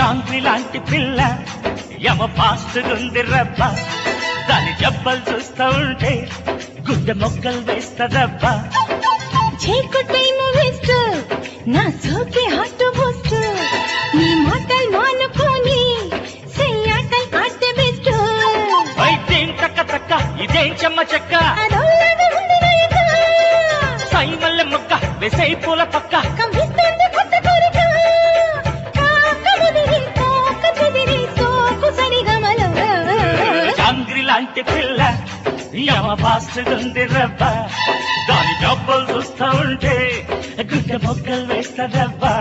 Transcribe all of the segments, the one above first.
జాంగ్రీ లాంటి పిల్ల యమ ఫాస్ట్ గుంది రబ్బ దాని జబ్బలు చూస్తూ ఉంటే గుడ్డె మొక్కలు వేస్తదబ్బా చేకుటైన వేస్ట్ నా సోకే హాట్ బూస్ట్ నీ మాటలు మానుకొని చెయ్యాటలు ఆడితే బెస్ట్ వైద్యం తక్క తక్క ఇదేం చెమ్మ చెక్క అదోలాగా ఉంది నాయక సైమల్ల మొక్క వెసై పూల పక్క కంపిస్తుంది కొత్త కోరిక కాక ముదిరి కాక చెదిరి సోకు సరిగమలో జాంగ్రీ లాంటి పిల్ల యమ ఫాస్ట్ గుంది రబ్బ దాని జబ్బలు చూస్తూ ఉంటే గుడ్డె మొక్కలు వేస్తదబ్బా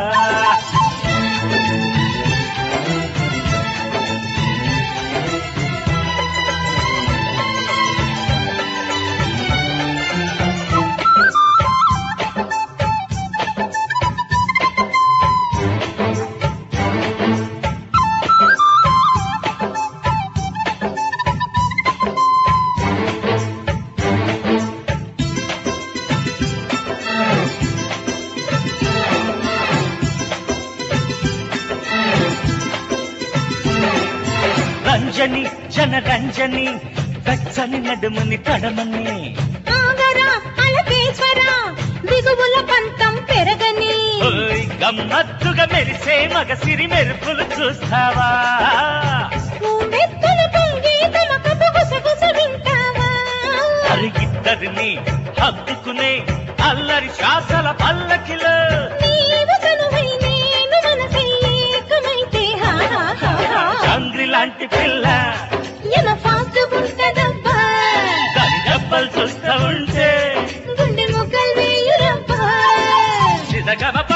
రంజని జన రంజని వెచ్చని నడుముని తడమని ఆగరా అలకేశ్వరా దిగువుల పంతం పెరగని ఓయ్ గమ్మత్తుగా మెరిసే మగ సిరి మెరుపులు చూస్తావా మెత్తన పొంగి తమకపు గుసగుస వింటావా అరిగిద్దరిని హత్తుకునే అల్లరి శ్వాసల పల్లకిలో నీవు కనువై నేను మనసై ఏకమైతే హా హా హా హా. చంద్రి లాంటి పిల్ల ఎమ ఫాస్ట్ ఉంటదబ్బా దాని దెబ్బలు చూస్తూ ఉంటే గుండె మొక్కలు వేయురబ్బా చిదగమప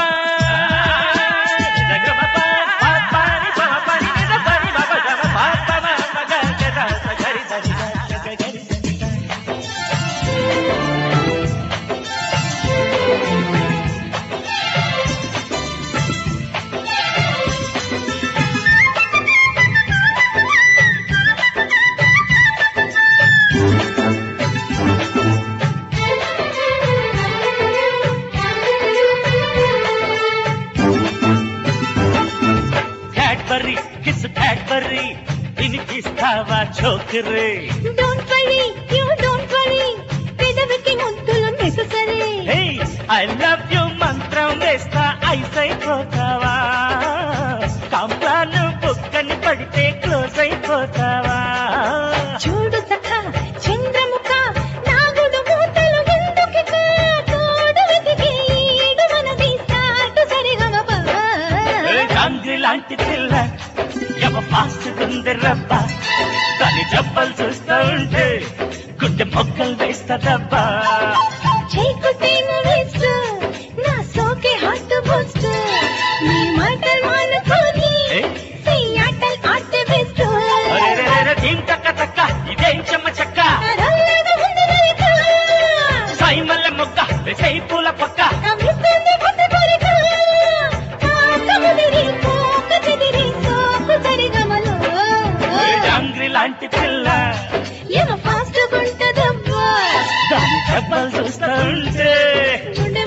చిదగమప పాపాని పాపాని నిదపని బబ జమ పాపమ మగ గద సగరి సరి సగరి క్యాడ్బరీ కిస్ క్యాడ్బరీ వినిపిస్తావా చోకరే don't worry you don't worry పెదవికి ముద్దులు necessary hey I love you మంత్రం వేస్తా ఐస్ అయిపోతావా కంప్లాను బుక్కని పడితే క్లోజ్ అయిపోతావా చూడు సఖ చంద్రముఖ నాగుడు మూతలు ఎందుకిక తోడు వెతికి ఈడు మనది స్టార్ట్ సరిగమప గాంధీ లాంటి పిల్ల ఎవ ఫాస్ట్ గుంది రబ్బ దాని జబ్బలు చూస్తూ ఉంటే గుడ్డె మొక్కలు వేస్తదబ్బా చేకుతేన వేస్ట్ నా సోకే హాట్ బూస్ట్ నీ మాటలు మానుకొని ఏ? చెయ్యాటలు ఆడితే బెస్ట్ అరెరెరెరె, దీం తక్క తక్క ఇదేం చెమ్మ చెక్క అదోలాగా ఉంది నాయక సైమల్ల మొగ్గ వెసై పూల పక్క కమిస్తుంది కొత్త కోరిక కాక ముదిరి కోక చెదిరి సోకు సరిగమలో జాంగ్రీ లాంటి పిల్ల ఏమ ఫాస్ట్ గుంటదబ్బా దాని దెబ్బలు చూస్తూ ఉంటే గుండె